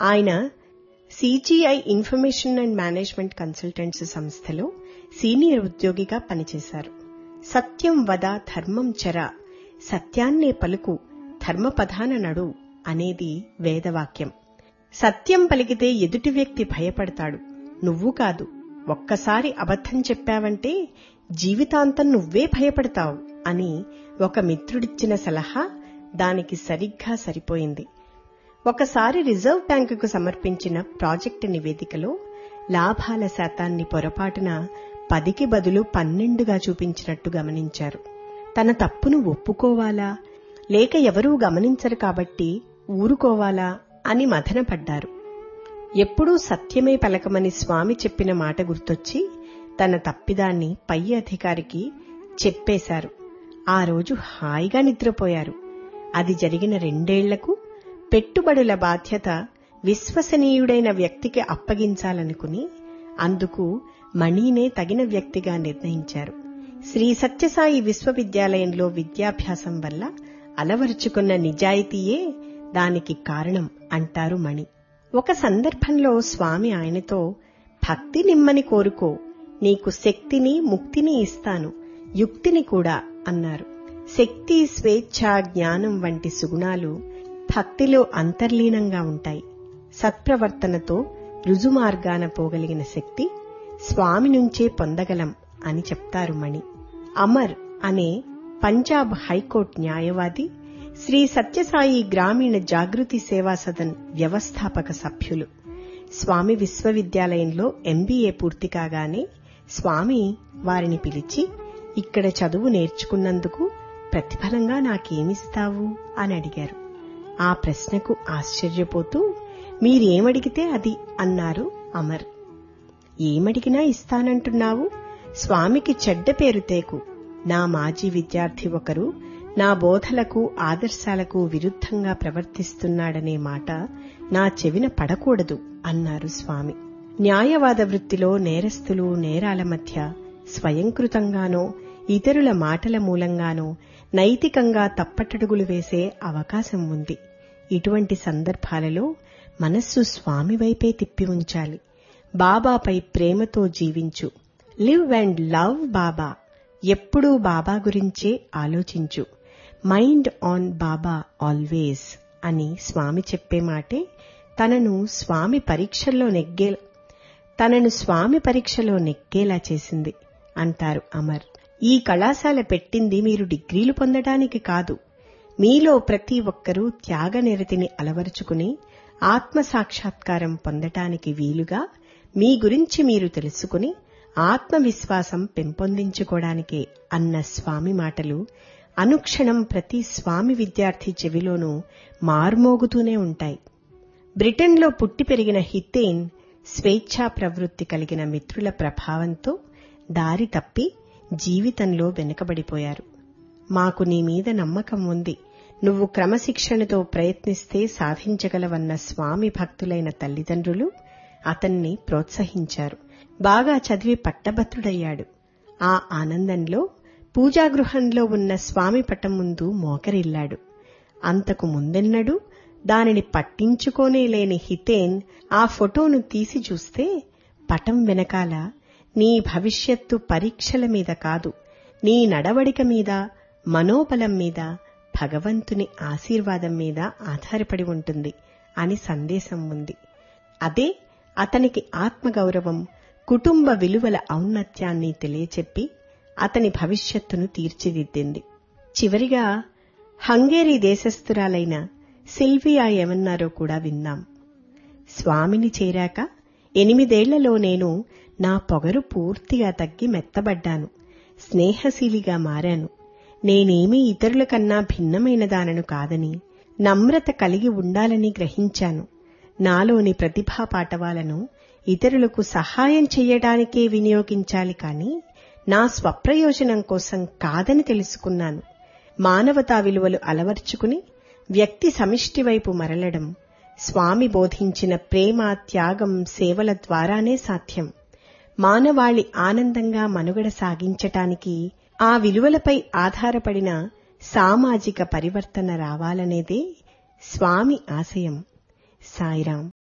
ఆయన CGI information and management consultants సంస్థలో senior ఉద్యోగిగా పనిచేశారు సత్యం వద ధర్మం చర సత్యాన్నే పలుకు ధర్మపధాన నడు అనేది వేదవాక్యం సత్యం పలికితే ఎదుటి వ్యక్తి భయపడతాడు నువ్వు కాదు ఒక్కసారి అబద్ధం చెప్పావంటే జీవితాంతం నువ్వే భయపడతావు అని ఒక మిత్రుడిచ్చిన సలహా దానికి సరిగ్గా సరిపోయింది ఒకసారి రిజర్వ్ బ్యాంకుకు సమర్పించిన ప్రాజెక్టు నివేదికలో లాభాల శాతాన్ని పొరపాటున పదికి బదులు పన్నెండుగా చూపించినట్టు గమనించారు తన తప్పును ఒప్పుకోవాలా లేక ఎవరూ గమనించరు కాబట్టి ఊరుకోవాలా అని మథనపడ్డారు ఎప్పుడూ సత్యమే పలకమని స్వామి చెప్పిన మాట గుర్తొచ్చి తన తప్పిదాన్ని పై అధికారికి చెప్పేశారు ఆ రోజు హాయిగా నిద్రపోయారు అది జరిగిన రెండేళ్లకు పెట్టుబడుల బాధ్యత విశ్వసనీయుడైన వ్యక్తికి అప్పగించాలనుకుని అందుకు మణినే తగిన వ్యక్తిగా నిర్ణయించారు శ్రీ సత్యసాయి విశ్వవిద్యాలయంలో విద్యాభ్యాసం వల్ల అలవరుచుకున్న నిజాయితీయే దానికి కారణం అంటారు మణి ఒక సందర్భంలో స్వామి ఆయనతో భక్తి నిమ్మని కోరుకో నీకు శక్తిని ముక్తిని ఇస్తాను యుక్తిని కూడా అన్నారు శక్తి స్వేచ్ఛ జ్ఞానం వంటి సుగుణాలు భక్తిలో అంతర్లీనంగా ఉంటాయి సత్ప్రవర్తనతో రుజుమార్గాన పోగలిగిన శక్తి స్వామి నుంచే పొందగలం అని చెప్తారు మణి అమర్ అనే పంజాబ్ హైకోర్టు న్యాయవాది శ్రీ సత్యసాయి గ్రామీణ జాగృతి సేవా సదన్ వ్యవస్థాపక సభ్యులు స్వామి విశ్వవిద్యాలయంలో ఎంబీఏ పూర్తి కాగానే స్వామి వారిని పిలిచి ఇక్కడ చదువు నేర్చుకున్నందుకు ప్రతిఫలంగా నాకేమిస్తావు అని అడిగారు ఆ ప్రశ్నకు ఆశ్చర్యపోతూ మీరేమడిగితే అది అన్నారు అమర్ ఏమడిగినా ఇస్తానంటున్నావు స్వామికి చెడ్డ పేరు తేకు నా మాజీ విద్యార్థి ఒకరు నా బోధలకు ఆదర్శాలకు విరుద్ధంగా ప్రవర్తిస్తున్నాడనే మాట నా చెవిన పడకూడదు అన్నారు స్వామి న్యాయవాద వృత్తిలో నేరస్తులు నేరాల మధ్య స్వయంకృతంగానో ఇతరుల మాటల మూలంగానో నైతికంగా తప్పటడుగులు వేసే అవకాశం ఉంది ఇటువంటి సందర్భాలలో మనస్సు స్వామి వైపే తిప్పి ఉంచాలి బాబాపై ప్రేమతో జీవించు లివ్ అండ్ లవ్ బాబా ఎప్పుడూ బాబా గురించే ఆలోచించు మైండ్ ఆన్ బాబా ఆల్వేస్ అని స్వామి చెప్పే మాటే తనను స్వామి పరీక్షల్లో నెగ్గే తనను స్వామి పరీక్షలో నెగ్గేలా చేసింది అంటారు అమర్ ఈ కళాశాల పెట్టింది మీరు డిగ్రీలు పొందడానికి కాదు మీలో ప్రతి ఒక్కరూ త్యాగనిరతిని అలవరుచుకుని ఆత్మ సాక్షాత్కారం పొందటానికి వీలుగా మీ గురించి మీరు తెలుసుకుని ఆత్మవిశ్వాసం పెంపొందించుకోవడానికే అన్న స్వామి మాటలు అనుక్షణం ప్రతి స్వామి విద్యార్థి చెవిలోనూ మార్మోగుతూనే ఉంటాయి బ్రిటన్లో పుట్టి పెరిగిన హితేన్ స్వేచ్ఛా ప్రవృత్తి కలిగిన మిత్రుల ప్రభావంతో దారి తప్పి జీవితంలో వెనుకబడిపోయారు మాకు నీ మీద నమ్మకం ఉంది నువ్వు క్రమశిక్షణతో ప్రయత్నిస్తే సాధించగలవన్న స్వామి భక్తులైన తల్లిదండ్రులు అతన్ని ప్రోత్సహించారు బాగా చదివి పట్టభద్రుడయ్యాడు ఆ ఆనందంలో పూజాగృహంలో ఉన్న స్వామి పటం ముందు మోకరిల్లాడు అంతకు ముందెన్నడూ దానిని పట్టించుకోనే లేని హితేన్ ఆ ఫోటోను తీసి చూస్తే పటం వెనకాల నీ భవిష్యత్తు పరీక్షల మీద కాదు నీ నడవడిక మీద మనోబలం మీద భగవంతుని ఆశీర్వాదం మీద ఆధారపడి ఉంటుంది అని సందేశం ఉంది అదే అతనికి ఆత్మగౌరవం కుటుంబ విలువల ఔన్నత్యాన్ని తెలియచెప్పి అతని భవిష్యత్తును తీర్చిదిద్దింది చివరిగా హంగేరీ దేశస్థురాలైన సిల్వియా ఏమన్నారో కూడా విన్నాం స్వామిని చేరాక ఎనిమిదేళ్లలో నేను నా పొగరు పూర్తిగా తగ్గి మెత్తబడ్డాను స్నేహశీలిగా మారాను నేనేమీ ఇతరుల కన్నా భిన్నమైన దానను కాదని నమ్రత కలిగి ఉండాలని గ్రహించాను నాలోని ప్రతిభా పాటవాలను ఇతరులకు సహాయం చెయ్యడానికే వినియోగించాలి కాని నా స్వప్రయోజనం కోసం కాదని తెలుసుకున్నాను మానవతా విలువలు అలవర్చుకుని వ్యక్తి సమిష్టి వైపు మరలడం స్వామి బోధించిన ప్రేమ త్యాగం సేవల ద్వారానే సాధ్యం మానవాళి ఆనందంగా మనుగడ సాగించటానికి ఆ విలువలపై ఆధారపడిన సామాజిక పరివర్తన రావాలనేదే స్వామి ఆశయం సాయిరాం